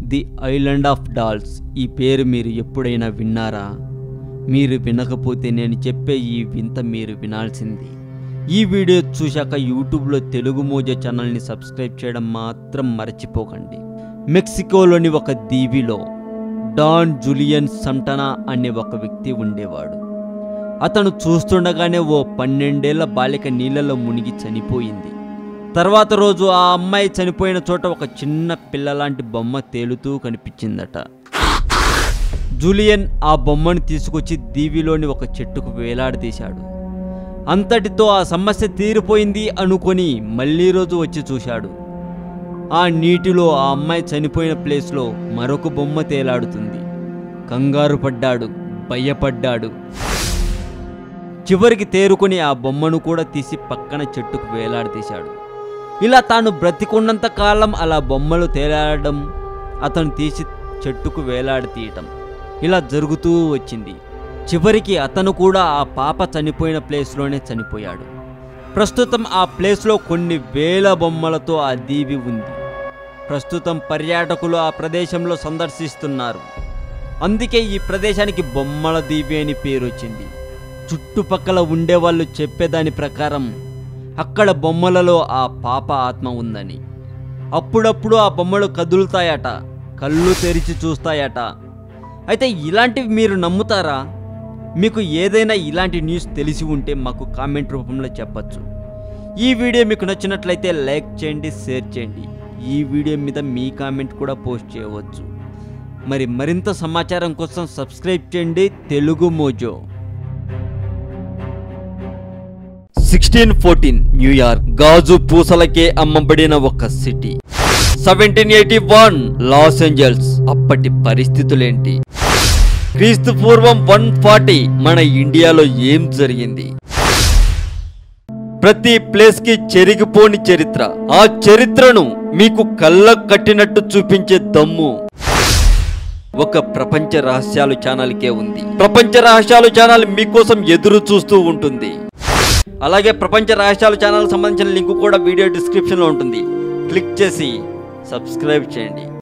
the island of dolls ఈ పేరు మీరు ఎప్పుడైనా విన్నారా మీరు వినకపోతే నేను చెప్పే ఈ వింత మీరు వినాల్సింది ఈ వీడియో చూశాక యూట్యూబ్లో తెలుగు మోజో ఛానల్ని సబ్స్క్రైబ్ చేయడం మాత్రం మర్చిపోకండి మెక్సికోలోని ఒక దీవిలో డాన్ జూలియన్ సంటనా అనే ఒక వ్యక్తి ఉండేవాడు అతను చూస్తుండగానే ఓ పన్నెండేళ్ల బాలిక నీళ్ళలో మునిగి చనిపోయింది తర్వాత రోజు ఆ అమ్మాయి చనిపోయిన చోట ఒక చిన్న పిల్లలాంటి బొమ్మ తేలుతూ కనిపించిందట జూలియన్ ఆ బొమ్మను తీసుకొచ్చి దీవిలోని ఒక చెట్టుకు వేలాడదీశాడు అంతటితో ఆ సమస్య తీరిపోయింది అనుకొని మళ్ళీ రోజు వచ్చి చూశాడు ఆ నీటిలో ఆ అమ్మాయి చనిపోయిన ప్లేస్లో మరొక బొమ్మ తేలాడుతుంది కంగారు పడ్డాడు భయపడ్డాడు చివరికి తేరుకొని ఆ బొమ్మను కూడా తీసి పక్కన చెట్టుకు వేలాడదీశాడు ఇలా తాను బ్రతికున్నంత కాలం అలా బొమ్మలు తేలాడడం అతను తీసి చెట్టుకు వేలాడతీయటం ఇలా జరుగుతూ వచ్చింది చివరికి అతను కూడా ఆ పాప చనిపోయిన ప్లేస్లోనే చనిపోయాడు ప్రస్తుతం ఆ ప్లేస్లో కొన్ని వేల బొమ్మలతో ఆ దీవి ఉంది ప్రస్తుతం పర్యాటకులు ఆ ప్రదేశంలో సందర్శిస్తున్నారు అందుకే ఈ ప్రదేశానికి బొమ్మల దీవి అని పేరు వచ్చింది చుట్టుపక్కల ఉండేవాళ్ళు చెప్పేదాని ప్రకారం అక్కడ బొమ్మలలో ఆ పాప ఆత్మ ఉందని అప్పుడప్పుడు ఆ బొమ్మలు కదులుతాయట కళ్ళు తెరిచి చూస్తాయట అయితే ఇలాంటివి మీరు నమ్ముతారా మీకు ఏదైనా ఇలాంటి న్యూస్ తెలిసి ఉంటే మాకు కామెంట్ రూపంలో చెప్పచ్చు ఈ వీడియో మీకు నచ్చినట్లయితే లైక్ చేయండి షేర్ చేయండి ఈ వీడియో మీద మీ కామెంట్ కూడా పోస్ట్ చేయవచ్చు మరి మరింత సమాచారం కోసం సబ్స్క్రైబ్ చేయండి Telugu Mojo sixteen fourteen New York గాజు పూసలకే అమ్మబడిన ఒక city seventeen eighty one Los Angeles అప్పటి పరిస్థితులేంటి క్రీస్తు పూర్వం వన్ ఫార్టీ మన ఇండియాలో ఏం జరిగింది ప్రతి ప్లేస్ కి చెరిగిపోని చరిత్ర ఆ చరిత్రను మీకు కళ్ళ కట్టినట్టు చూపించే దమ్ము ఒక ప్రపంచ రహస్యాలు ఛానల్కే ఉంది ప్రపంచ రహస్యాలు ఛానల్ మీకోసం ఎదురు చూస్తూ ఉంటుంది అలాగే ప్రపంచ రహస్యాలు ఛానల్ సంబంధించిన లింక్ కూడా వీడియో డిస్క్రిప్షన్లో ఉంటుంది క్లిక్ చేసి సబ్స్క్రైబ్ చేయండి